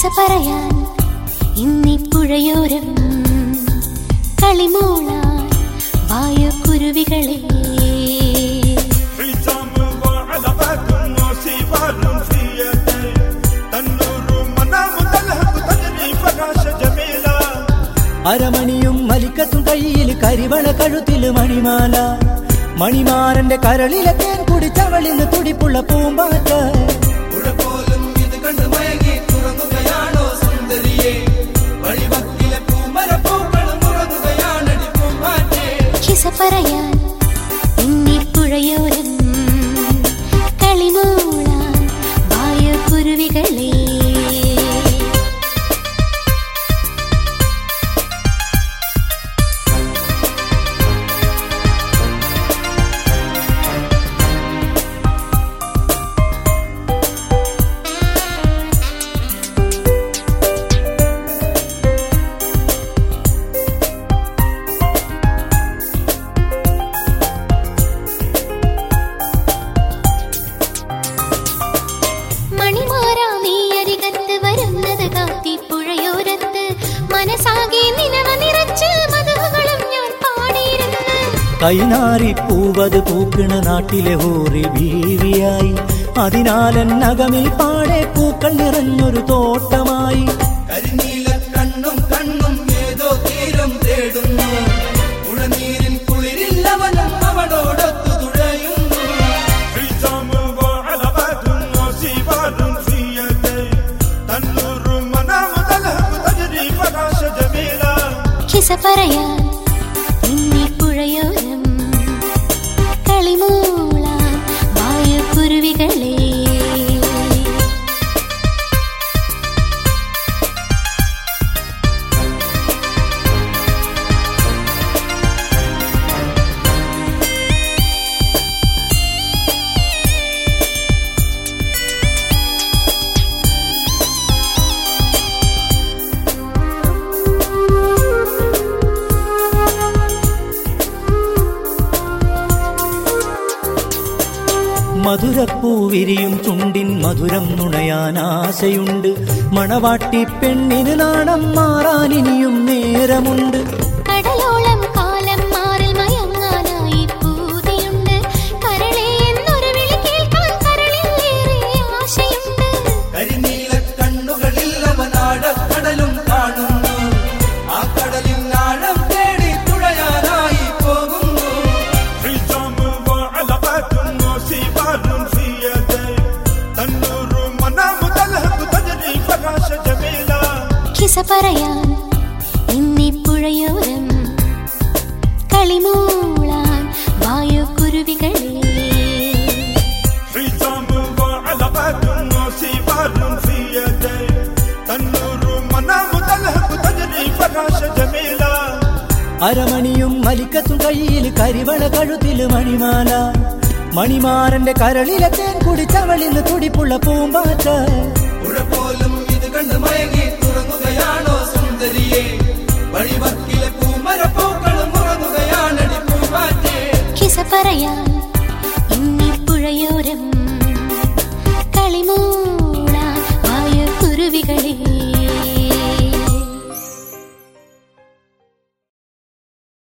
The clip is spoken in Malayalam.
പറയാൻ ഇന്നീ പുഴയോരം കളിമൂളാൻ വായുക്കുരുവികളെ حزام وعلقات وسبال في يدي تنور منام تلهب تجري فراش جميلة അരമണിയും മലിക്കത്തും കയ്യിൽ കരിവള കഴുത്തിൽ മണിമാല മണിമാരന്റെ കരളിലെ തേൻ കുടിച്ചവളിന്ന് തുടിപ്പുള്ള പൂമ്പാറ്റ ഉഴപ്പോലും ഇത് കണ്ട് മയങ്ങി തുറങ്ങുകയാണോ സുന്ദരിയെ വഴിവക്കിലെ പൂമരപ്പൂക്കളും ഉറങ്ങുകയാണടി പൂമ്പാറ്റേ കിസ പറയാൻ ഇന്നീ പുഴയോരം കളിമൂളാൻ വായുക്കുരുവികളെ മണിമാരാ നീ അരികത്ത് വരുന്നത് കാത്തി പുഴയോരത്ത് മനസ്സാകെ നിലവ നിറച്ച് മധുകളും ഞാൻ പാടിയിരുന്നു കൈനാറി പൂവത് പൂക്കണ നാട്ടിലെ ഹോറി ബീവിയായി അതിനാലൻ നഗമിൽ പാടെ പൂക്കൾ നിറഞ്ഞൊരു തോട്ടമായി കരിനീല കണ്ണും കണ്ണും ഏതോ തീരം തേടുന്നു ഉഴനീരിൻ കുളിരില്ലവനും അവളോടൊത്തു തുഴയുന്നു حزام وعلقات وسبال في يدي تنور منام تلهب تجري فراش جميلة കിസ പറയാൻ ഇന്നീ പുഴയോരം കളിമൂളാൻ വായുക്കുരുവികളെ മധുരപ്പൂവിരിയും ചുണ്ടിൻ മധുരം നുണയാൻ ആശയുണ്ട് മണവാട്ടി പെണ്ണിന് നാണം മാറാൻ ഇനിയും നേരമുണ്ട് കടലോളം കാലം മാറിൽ മയങ്ങാനായി പൂതിയുണ്ട് കരളെ എന്നൊരു വിളി കേൾക്കാൻ കരളിൽ ഏറെ ആശയുണ്ട് കരിനീല കണ്ണുകളിൽ അവൻ ആഴക്കടലും കാണുന്നു ആ കടലിൽ ആഴം തേടി തുഴയാനായി പോകുന്നു حزام وعلقات وسبال في يدي تنور منام تلهب تجري فراش جميلة കിസ പറയാൻ ഇന്നീ പുഴയോരം കളിമൂളാൻ വായുക്കുരുവികളെ حزام وعلقات وسبال في يدي تنور منام تلهب تجري فراش جميلة അരമണിയും മലിക്കത്തും കയ്യിൽ കരിവള കഴുത്തിൽ മണിമാല മണിമാരന്റെ കരളിലെ തേൻ കുടിച്ചവളിന്ന് തുടിപ്പുള്ള പൂമ്പാറ്റ ഉഴപ്പോലും ഇത് കണ്ട് മയങ്ങി തുറങ്ങുകയാണോ സുന്ദരിയെ വഴിവക്കിലെ പൂമരപ്പൂക്കളും ഉറങ്ങുകയാണടി പൂമ്പാറ്റേ കിസ പറയാൻ ഇന്നീ പുഴയോരം